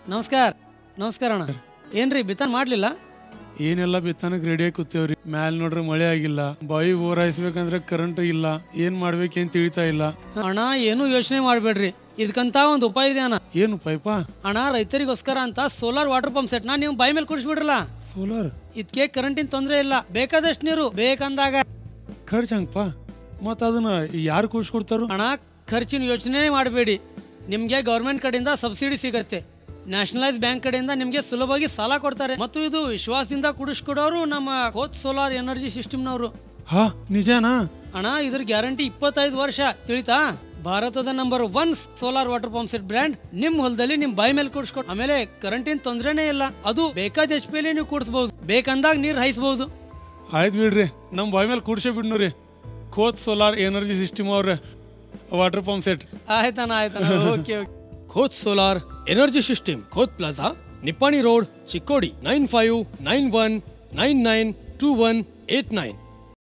ನಮಸ್ಕಾರ ನಮಸ್ಕಾರ ಅಣ್ಣ ಏನ್ರಿ ಬಿತ್ತನ್ ಮಾಡ್ಲಿಲ್ಲ ಏನೆಲ್ಲ ಬಿತ್ತನಕ್ ರೆಡಿ ಆಗಿ ಕೂತೇವ್ರಿ ಮ್ಯಾಲ್ ನೋಡ್ರೆ ಮಳೆ ಆಗಿಲ್ಲ ಬಾವಿ ಬೋರ್ ಹಾಯಿಸ್ಬೇಕಂದ್ರೆ ಕರೆಂಟ್ ಇಲ್ಲ ಏನ್ ಮಾಡ್ಬೇಕೇನ್ ತಿಳಿತಾ ಇಲ್ಲ ಅಣ್ಣ ಏನು ಯೋಚನೆ ಮಾಡ್ಬೇಡ್ರಿ ಇದಕ್ಕಂತ ಒಂದು ಉಪಾಯ ಇದೆ ಅಣ್ಣ ಏನು ಪೈಪ ಅಣ್ಣ ರೈತರಿಗೋಸ್ಕರ ಅಂತ ಸೋಲಾರ್ ವಾಟರ್ ಪಂಪ್ ಸೆಟ್ನ ನೀವು ಬಾಯಿ ಮೇಲೆ ಕುಡಿಸ್ಬಿಡ್ರಲ್ಲ ಸೋಲಾರ್ ಇದಕ್ಕೆ ಕರೆಂಟಿನ ತೊಂದರೆ ಇಲ್ಲ ಬೇಕಾದಷ್ಟು ನೀರು ಬೇಕಂದಾಗ ಖರ್ಚ್ ಹಂಗಪ್ಪ ಮತ್ತ ಅದನ್ನ ಯಾರು ಕೂಡ್ಸ್ಕೊಡ್ತಾರು ಹಣ ಖರ್ಚಿನ ಯೋಚನೆ ಮಾಡಬೇಡಿ ನಿಮಗೆ ಗೌರ್ಮೆಂಟ್ ಕಡೆಯಿಂದ ಸಬ್ಸಿಡಿ ಸಿಗತ್ತೆ ನ್ಯಾಷನಲೈಸ್ ಬ್ಯಾಂಕ್ ಕಡೆಯಿಂದ ನಿಮಗೆ ಸುಲಭವಾಗಿ ಸಾಲ ಕೊಡ್ತಾರೆ ಮತ್ತು ಇದು ವಿಶ್ವಾಸದಿಂದ ಕುಡಿಸ್ಕೊಡೋರು ನಮ್ಮ ಕೋಚ್ ಸೋಲಾರ್ ಎನರ್ಜಿ ಸಿಸ್ಟಮ್ನವರು ಹಾ ನಿಜಾನಾ ಅಣ್ಣ ಇದ್ರ ಗ್ಯಾರಂಟಿ ಇಪ್ಪತ್ತೈದು ವರ್ಷ ತಿಳಿತಾ ಭಾರತದ number one solar water pump set brand ನಿಮ್ ಹೊಲದಲ್ಲಿ ನಿಮ್ ಬಾಯಿ ಮೇಲೆ ಕೂಡಿಸ್ಕೊಟ್ಟು ಆಮೇಲೆ ಕರೆಂಟಿನ ತೊಂದರೆನೇ ಇಲ್ಲ ಅದು ಬೇಕಾದ ಎಚ್ ಪಿ ನೀವು ಕೂಡಿಸಬಹುದು ಬೇಕಂದಾಗ ನೀರ್ ಹಾಯಿಸಬಹುದು ಆಯ್ತು ಬಿಡ್ರಿ ನಮ್ಮ ಬಾವಿ ಮೇಲೆ ಕೂಡ್ಸೇ ಬಿಡ್ನು ರೀ ಖೋತ್ ಸೋಲಾರ್ ಎನರ್ಜಿ ಸಿಸ್ಟಮ್ ಅವ್ರೆ ವಾಟರ್ ಪಂಪ್ ಸೆಟ್ ಆಯ್ತಾನ ಆಯ್ತಾನ okay okay Khot solar energy system Khot plaza Nippani road Chikkodi nine five nine one nine nine two one eight nine